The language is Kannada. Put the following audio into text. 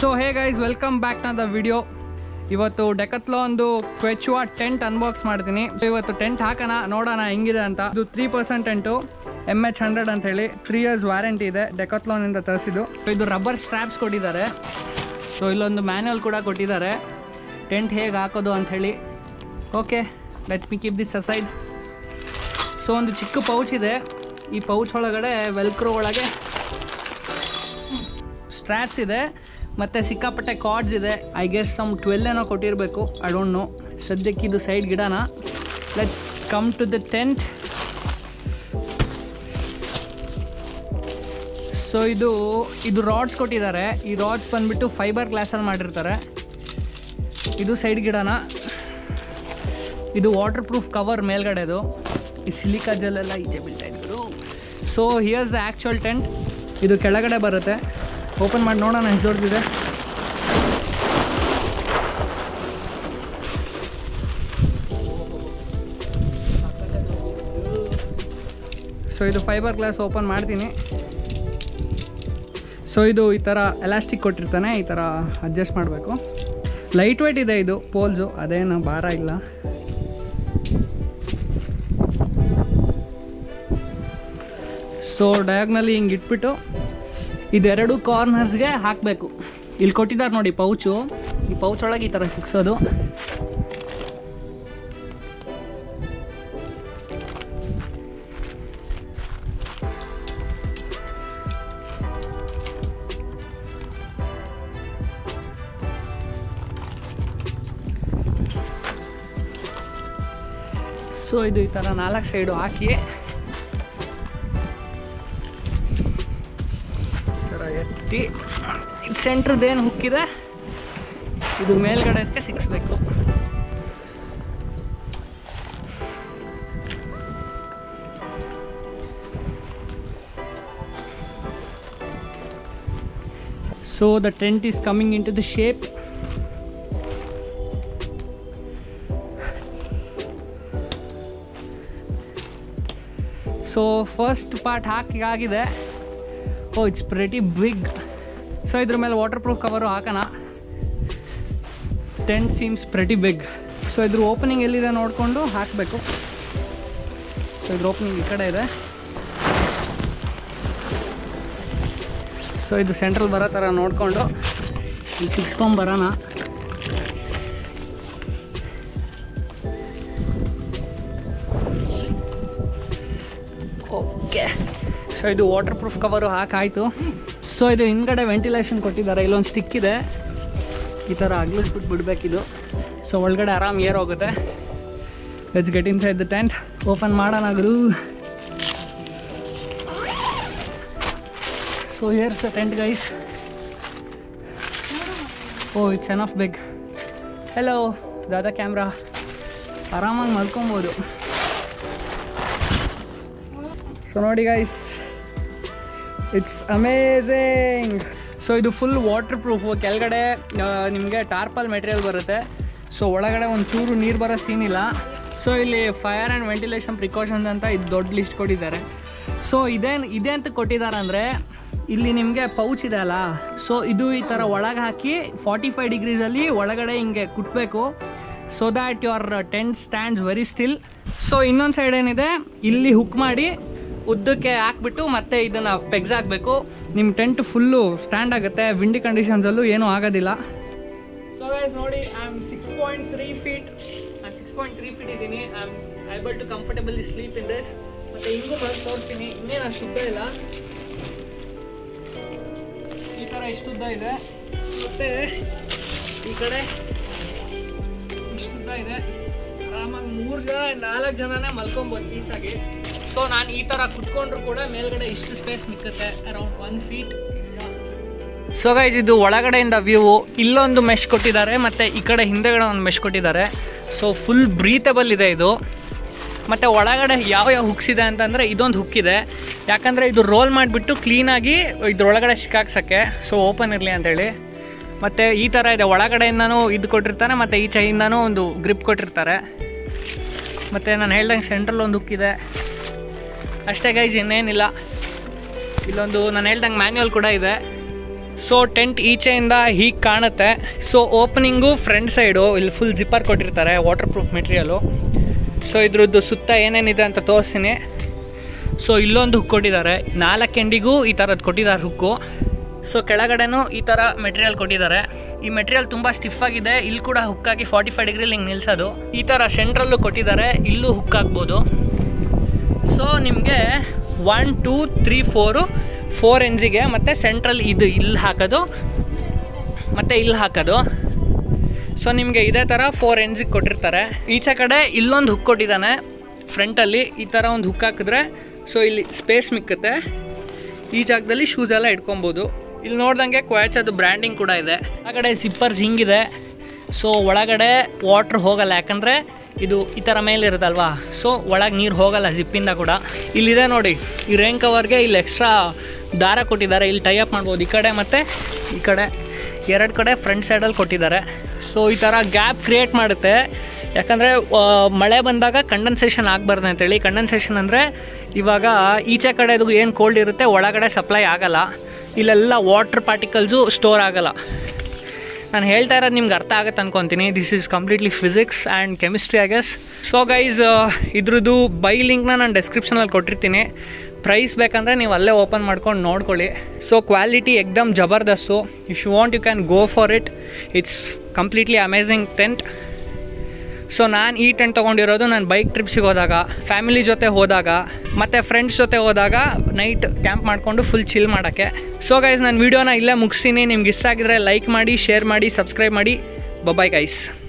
so hey guys welcome back ನ ದ ವಿಡಿಯೋ ಇವತ್ತು ಡೆಕತ್ಲೋ ಒಂದು ಕ್ವೆಚುವ ಟೆಂಟ್ ಅನ್ಬಾಕ್ಸ್ ಮಾಡ್ತೀನಿ ಸೊ ಇವತ್ತು ಟೆಂಟ್ ಹಾಕೋಣ ನೋಡೋಣ ಹೆಂಗಿದೆ ಅಂತ ಇದು three percent tent M H hundred ಅಂತ ಹೇಳಿ ತ್ರೀ ಇಯರ್ಸ್ ವ್ಯಾರಂಟಿ ಇದೆ ಡೆಕತ್ಲೋನಿಂದ ತರಿಸಿದ್ದು ಇದು ರಬ್ಬರ್ ಸ್ಟ್ರಾಪ್ಸ್ ಕೊಟ್ಟಿದ್ದಾರೆ ಸೊ ಇಲ್ಲೊಂದು ಮ್ಯಾನ್ಯಲ್ ಕೂಡ ಕೊಟ್ಟಿದ್ದಾರೆ ಟೆಂಟ್ ಹೇಗೆ ಹಾಕೋದು ಅಂತ ಹೇಳಿ okay let me keep this aside so ಒಂದು ಚಿಕ್ಕ ಪೌಚ್ ಇದೆ ಈ ಪೌಚ್ ಒಳಗಡೆ ವೆಲ್ಕ್ರೋ ಒಳಗೆ ಸ್ಟ್ರಾಟ್ಸ್ ಇದೆ ಮತ್ತು ಸಿಕ್ಕಾಪಟ್ಟೆ ಕಾರ್ಡ್ಸ್ ಇದೆ ಐ ಗೆಸ್ ಸಮ್ ಟ್ವೆಲ್ ಏನೋ ಕೊಟ್ಟಿರಬೇಕು ಐ ಡೋಂಟ್ ನೋ ಸದ್ಯಕ್ಕೆ ಇದು ಸೈಡ್ ಗಿಡನ let's come to the tent so ಇದು ಇದು ರಾಡ್ಸ್ ಕೊಟ್ಟಿದ್ದಾರೆ ಈ ರಾಡ್ಸ್ ಬಂದ್ಬಿಟ್ಟು ಫೈಬರ್ ಗ್ಲಾಸಲ್ಲಿ ಮಾಡಿರ್ತಾರೆ ಇದು ಸೈಡ್ ಗಿಡನ ಇದು ವಾಟರ್ ಪ್ರೂಫ್ ಕವರ್ ಮೇಲ್ಗಡೆದು ಈ ಸಿಲಿಕಾ ಜೆಲ್ಲೆಲ್ಲ ಈಚೆ ಬೀಳ್ತಾ ಇದ್ರು so here's the actual tent ಇದು ಕೆಳಗಡೆ ಬರುತ್ತೆ ಓಪನ್ ಮಾಡಿ ನೋಡೋಣ ಎಷ್ಟು ದೊಡ್ಡದಿದೆ ಸೊ ಇದು ಫೈಬರ್ ಗ್ಲಾಸ್ ಓಪನ್ ಮಾಡ್ತೀನಿ ಸೊ ಇದು ಈ ಥರ ಎಲಾಸ್ಟಿಕ್ ಕೊಟ್ಟಿರ್ತಾನೆ ಈ ಥರ ಅಡ್ಜಸ್ಟ್ ಮಾಡಬೇಕು ಲೈಟ್ ವೇಟ್ ಇದೆ ಇದು ಪೋಲ್ಸು ಅದೇನು ಭಾರ ಇಲ್ಲ ಸೊ ಡಯಾಗ್ನಲ್ಲಿ ಹಿಂಗೆ ಇಟ್ಬಿಟ್ಟು ಇದೆರಡು ಕಾರ್ನರ್ಸ್ಗೆ ಹಾಕಬೇಕು ಇಲ್ಲಿ ಕೊಟ್ಟಿದ್ದಾರೆ ನೋಡಿ ಪೌಚು ಈ ಪೌಚ್ ಒಳಗೆ ಈ ಥರ ಸಿಕ್ಸೋದು ಸೊ ಇದು ಈ ಥರ ನಾಲ್ಕು ಸೈಡು ಹಾಕಿ ಈ ಥರ ಎತ್ತಿ ಇದು ಸೆಂಟ್ರದ್ದೇನು ಹುಕ್ಕಿದೆ ಇದು ಮೇಲ್ಗಡೆದಕ್ಕೆ ಸಿಕ್ಸ್ಬೇಕು so the tent is coming into the shape so first part ಹಾಕಿ ಆಗಿದೆ oh it's pretty big so ಇದ್ರ ಮೇಲೆ ವಾಟರ್ ಪ್ರೂಫ್ ಕವರು ಹಾಕೋಣ tent seems pretty big so ಇದ್ರ ಓಪನಿಂಗ್ ಎಲ್ಲಿದೆ ನೋಡಿಕೊಂಡು ಹಾಕಬೇಕು ಸೊ ಇದ್ರ ಓಪನಿಂಗ್ ಈ ಕಡೆ ಇದೆ ಸೊ ಇದು ಸೆಂಟ್ರಲ್ ಬರೋ ಥರ ನೋಡಿಕೊಂಡು ಇಲ್ಲಿ ಸಿಕ್ಸ್ಕೊಂಬರೋಣ ಓಕೆ ಸೊ ಇದು ವಾಟರ್ ಪ್ರೂಫ್ ಕವರು ಹಾಕಾಯಿತು ಸೊ ಇದು ಹಿಂದ್ಗಡೆ ವೆಂಟಿಲೇಷನ್ ಕೊಟ್ಟಿದ್ದಾರೆ ಇಲ್ಲೊಂದು ಸ್ಟಿಕ್ ಇದೆ ಈ ಥರ ಅಗ್ಲಿಸ್ಬಿಟ್ಟು ಬಿಡಬೇಕಿದು ಸೊ ಒಳಗಡೆ ಆರಾಮ್ ಏರ್ ಹೋಗುತ್ತೆ let's get inside the tent open ಮಾಡೋಣ ಗುರು so here's the tent guys oh it's enough big hello ದಾದಾ ಕ್ಯಾಮ್ರಾ ಆರಾಮಾಗಿ ಮಲ್ಕೊಬೋದು ಸೊ ನೋಡಿ ಗೈಸ್ ಇಟ್ಸ್ ಅಮೇಝಿಂಗ್ ಸೊ ಇದು ಫುಲ್ ವಾಟರ್ ಪ್ರೂಫು ಕೆಳಗಡೆ ನಿಮಗೆ ಟಾರ್ಪಲ್ ಮೆಟೀರಿಯಲ್ ಬರುತ್ತೆ ಸೊ ಒಳಗಡೆ ಒಂದು ಚೂರು ನೀರು ಬರೋ ಸೀನ್ ಇಲ್ಲ ಸೊ ಇಲ್ಲಿ ಫೈರ್ ಆ್ಯಂಡ್ ವೆಂಟಿಲೇಷನ್ ಪ್ರಿಕಾಷನ್ಸ್ ಅಂತ ಇದು ದೊಡ್ಡ ಲಿಸ್ಟ್ ಕೊಟ್ಟಿದ್ದಾರೆ ಸೊ ಇದೇನು ಇದೆ ಅಂತ ಕೊಟ್ಟಿದ್ದಾರೆ ಅಂದರೆ ಇಲ್ಲಿ ನಿಮಗೆ ಪೌಚ್ ಇದೆ ಅಲ್ಲ ಸೊ ಇದು ಈ ಥರ ಒಳಗೆ ಹಾಕಿ ಫಾರ್ಟಿ ಫೈವ್ ಡಿಗ್ರೀಸಲ್ಲಿ ಒಳಗಡೆ ಹಿಂಗೆ ಕುಟ್ಟಬೇಕು so that your tent stands very still so ಇನ್ನೊಂದು ಸೈಡ್ ಏನಿದೆ ಇಲ್ಲಿ ಹುಕ್ ಮಾಡಿ ಉದ್ದಕ್ಕೆ ಹಾಕ್ಬಿಟ್ಟು ಮತ್ತೆ ಇದನ್ನು ಪೆಗ್ಸ್ ಹಾಕಬೇಕು ನಿಮ್ಮ ಟೆಂಟ್ ಫುಲ್ಲು ಸ್ಟ್ಯಾಂಡ್ ಆಗುತ್ತೆ ವಿಂಡಿ ಕಂಡೀಷನ್ಸಲ್ಲೂ ಏನೂ ಆಗೋದಿಲ್ಲ ಸೊ ಗೈಸ್ ನೋಡಿ I am six point three feet ನಾನು ಸಿಕ್ಸ್ ಪಾಯಿಂಟ್ ತ್ರೀ ಫೀಟ್ ಇದ್ದೀನಿ I am able to comfortably sleep in this ಮತ್ತು ಹಿಂಗೂ ಬಂದು ತೋರಿಸ್ತೀನಿ ಇನ್ನೇನು ಅಷ್ಟು ಉದ್ದ ಇಲ್ಲ ಈ ಥರ ಇಷ್ಟು ಉದ್ದ ಇದೆ ಮತ್ತು ಈ ಕಡೆ ಇಷ್ಟು ಉದ್ದ ಇದೆ ಆರಾಮಾಗಿ ಮೂರು ಜನ ನಾಲ್ಕು ಜನನೇ ಮಲ್ಕೊಬೋದು ಪೀಸಾಗಿ ಸೊ ನಾನು ಈ ಥರ ಕುತ್ಕೊಂಡ್ರು ಕೂಡ ಮೇಲ್ಗಡೆ ಇಷ್ಟು ಸ್ಪೇಸ್ ಮಿಕ್ಕುತ್ತೆ around one feet so guys ಇದು ಒಳಗಡೆಯಿಂದ ವ್ಯೂ ಇಲ್ಲೊಂದು ಮೆಶ್ ಕೊಟ್ಟಿದ್ದಾರೆ ಮತ್ತು ಈ ಕಡೆ ಹಿಂದೆಗಡೆ ಒಂದು ಮೆಶ್ ಕೊಟ್ಟಿದ್ದಾರೆ ಸೊ ಫುಲ್ ಬ್ರೀತಬಲ್ ಇದೆ ಇದು ಮತ್ತು ಒಳಗಡೆ ಯಾವ ಯಾವ ಹುಕ್ಸ್ ಇದೆ ಅಂತಂದರೆ ಇದೊಂದು ಹುಕ್ ಇದೆ ಯಾಕಂದರೆ ಇದು ರೋಲ್ ಮಾಡಿಬಿಟ್ಟು ಕ್ಲೀನಾಗಿ ಇದ್ರೊಳಗಡೆ ಸಿಕ್ಕಾಕ್ಸೋಕ್ಕೆ ಸೊ ಓಪನ್ ಇರಲಿ ಅಂತೇಳಿ ಮತ್ತು ಈ ಥರ ಇದೆ ಒಳಗಡೆಯಿಂದನೂ ಇದು ಕೊಟ್ಟಿರ್ತಾರೆ ಮತ್ತು ಈಚೆಯಿಂದನೂ ಒಂದು ಗ್ರಿಪ್ ಕೊಟ್ಟಿರ್ತಾರೆ ಮತ್ತು ನಾನು ಹೇಳ್ದಂಗೆ ಸೆಂಟ್ರಲ್ ಒಂದು ಹುಕ್ ಇದೆ ಅಷ್ಟೇ ಗೈಸ್ ಇನ್ನೇನಿಲ್ಲ ಇಲ್ಲೊಂದು ನಾನು ಹೇಳ್ದಂಗೆ ಮ್ಯಾನ್ಯುವಲ್ ಕೂಡ ಇದೆ ಸೊ ಟೆಂಟ್ ಈಚೆಯಿಂದ ಹೀಗೆ ಕಾಣುತ್ತೆ ಸೊ ಓಪನಿಂಗು ಫ್ರಂಟ್ ಸೈಡು ಇಲ್ಲಿ ಫುಲ್ ಜಿಪ್ಪರ್ ಕೊಟ್ಟಿರ್ತಾರೆ ವಾಟರ್ ಪ್ರೂಫ್ ಮೆಟೀರಿಯಲು ಸೊ ಇದ್ರದ್ದು ಸುತ್ತ ಏನೇನಿದೆ ಅಂತ ತೋರಿಸ್ತೀನಿ ಸೊ ಇಲ್ಲೊಂದು ಹುಕ್ ಕೊಟ್ಟಿದ್ದಾರೆ ನಾಲ್ಕು ಎಂಡಿಗೂ ಈ ಥರದ್ದು ಕೊಟ್ಟಿದ್ದಾರೆ ಹುಕ್ಕು ಸೊ ಕೆಳಗಡೆನೂ ಈ ಥರ ಮೆಟೀರಿಯಲ್ ಕೊಟ್ಟಿದ್ದಾರೆ ಈ ಮೆಟೀರಿಯಲ್ ತುಂಬ ಸ್ಟಿಫ್ ಆಗಿದೆ ಇಲ್ಲಿ ಕೂಡ ಹುಕ್ ಹಾಕಿ ಫಾರ್ಟಿ ಫೈವ್ ಡಿಗ್ರಿಲಿ ಹಿಂಗೆ ನಿಲ್ಸೋದು ಈ ಥರ ಸೆಂಟ್ರಲ್ಲು ಕೊಟ್ಟಿದ್ದಾರೆ ಇಲ್ಲೂ ಹುಕ್ ಹಾಕ್ಬೋದು ಸೊ ನಿಮಗೆ one two three four four ಎಂಜಿಗೆ ಮತ್ತು ಸೆಂಟ್ರಲ್ ಇದು ಇಲ್ಲಿ ಹಾಕೋದು ಮತ್ತು ಇಲ್ಲಿ ಹಾಕೋದು ಸೊ ನಿಮಗೆ ಇದೇ ಥರ ಫೋರ್ ಎಂಜಿಗೆ ಕೊಟ್ಟಿರ್ತಾರೆ ಈಚೆ ಕಡೆ ಇಲ್ಲೊಂದು ಹುಕ್ ಕೊಟ್ಟಿದ್ದಾನೆ ಫ್ರಂಟಲ್ಲಿ ಈ ಥರ ಒಂದು ಹುಕ್ ಹಾಕಿದ್ರೆ ಸೊ ಇಲ್ಲಿ ಸ್ಪೇಸ್ ಮಿಕ್ಕುತ್ತೆ ಈ ಜಾಗದಲ್ಲಿ ಶೂಸ್ ಎಲ್ಲ ಇಟ್ಕೊಬೋದು ಇಲ್ಲಿ ನೋಡ್ದಂಗೆ ಕ್ವಾಚದು ಬ್ರ್ಯಾಂಡಿಂಗ್ ಕೂಡ ಇದೆ ಆ ಕಡೆ ಸಿಪ್ಪರ್ಸ್ ಹಿಂಗಿದೆ ಸೊ ಒಳಗಡೆ ವಾಟ್ರ್ ಹೋಗಲ್ಲ ಯಾಕಂದರೆ ಇದು ಈ ಥರ ಮೇಲೆ ಇರುತ್ತಲ್ವಾ ಸೊ ಒಳಗೆ ನೀರು ಹೋಗಲ್ಲ ಜಿಪ್ಪಿಂದ ಕೂಡ ಇಲ್ಲಿದೆ ನೋಡಿ ಈ ರೇನ್ ಕವರ್ಗೆ ಇಲ್ಲಿ ಎಕ್ಸ್ಟ್ರಾ ದಾರ ಕೊಟ್ಟಿದ್ದಾರೆ ಇಲ್ಲಿ ಟೈ ಅಪ್ ಮಾಡ್ಬೋದು ಈ ಕಡೆ ಮತ್ತು ಈ ಕಡೆ ಎರಡು ಕಡೆ ಫ್ರಂಟ್ ಸೈಡಲ್ಲಿ ಕೊಟ್ಟಿದ್ದಾರೆ ಸೊ ಈ ಥರ ಗ್ಯಾಪ್ ಕ್ರಿಯೇಟ್ ಮಾಡುತ್ತೆ ಯಾಕಂದರೆ ಮಳೆ ಬಂದಾಗ ಕಂಡೆನ್ಸೇಷನ್ ಆಗಬಾರ್ದು ಅಂತೇಳಿ ಕಂಡೆನ್ಸೇಷನ್ ಅಂದರೆ ಇವಾಗ ಈಚೆ ಕಡೆದು ಏನು ಕೋಲ್ಡ್ ಇರುತ್ತೆ ಒಳಗಡೆ ಸಪ್ಲೈ ಆಗಲ್ಲ ಇಲ್ಲೆಲ್ಲ ವಾಟರ್ ಪಾರ್ಟಿಕಲ್ಸು ಸ್ಟೋರ್ ಆಗಲ್ಲ ನಾನು ಹೇಳ್ತಾ ಇರೋದು ನಿಮ್ಗೆ ಅರ್ಥ ಆಗುತ್ತೆ ಅನ್ಕೊತೀನಿ this is completely physics and chemistry I guess so guys ಇದ್ರದ್ದು ಬೈ ಲಿಂಕ್ನ ನಾನು ಡೆಸ್ಕ್ರಿಪ್ಷನಲ್ಲಿ ಕೊಟ್ಟಿರ್ತೀನಿ ಪ್ರೈಸ್ ಬೇಕಂದರೆ ನೀವು ಅಲ್ಲೇ ಓಪನ್ ಮಾಡ್ಕೊಂಡು ನೋಡ್ಕೊಳ್ಳಿ ಸೊ ಕ್ವಾಲಿಟಿ ಎಕ್ದಮ್ ಜಬರ್ದಸ್ತು if you want you can go for it it's completely amazing tent so ನಾನು ಈ ಟೆಂಟ್ ತೊಗೊಂಡಿರೋದು ನಾನು ಬೈಕ್ ಟ್ರಿಪ್ಸಿಗೆ ಹೋದಾಗ ಫ್ಯಾಮಿಲಿ ಜೊತೆ ಹೋದಾಗ ಮತ್ತು ಫ್ರೆಂಡ್ಸ್ ಜೊತೆ ಹೋದಾಗ ನೈಟ್ ಕ್ಯಾಂಪ್ ಮಾಡಿಕೊಂಡು ಫುಲ್ ಚಿಲ್ ಮಾಡೋಕ್ಕೆ ಸೊ ಗೈಸ್ ನಾನು ವೀಡಿಯೋನ ಇಲ್ಲೇ ಮುಗಿಸ್ತೀನಿ ನಿಮ್ಗೆ ಇಷ್ಟ ಆಗಿದ್ರೆ ಲೈಕ್ ಮಾಡಿ ಶೇರ್ ಮಾಡಿ ಸಬ್ಸ್ಕ್ರೈಬ್ ಮಾಡಿ ಬಬಾಯ್ ಗೈಸ್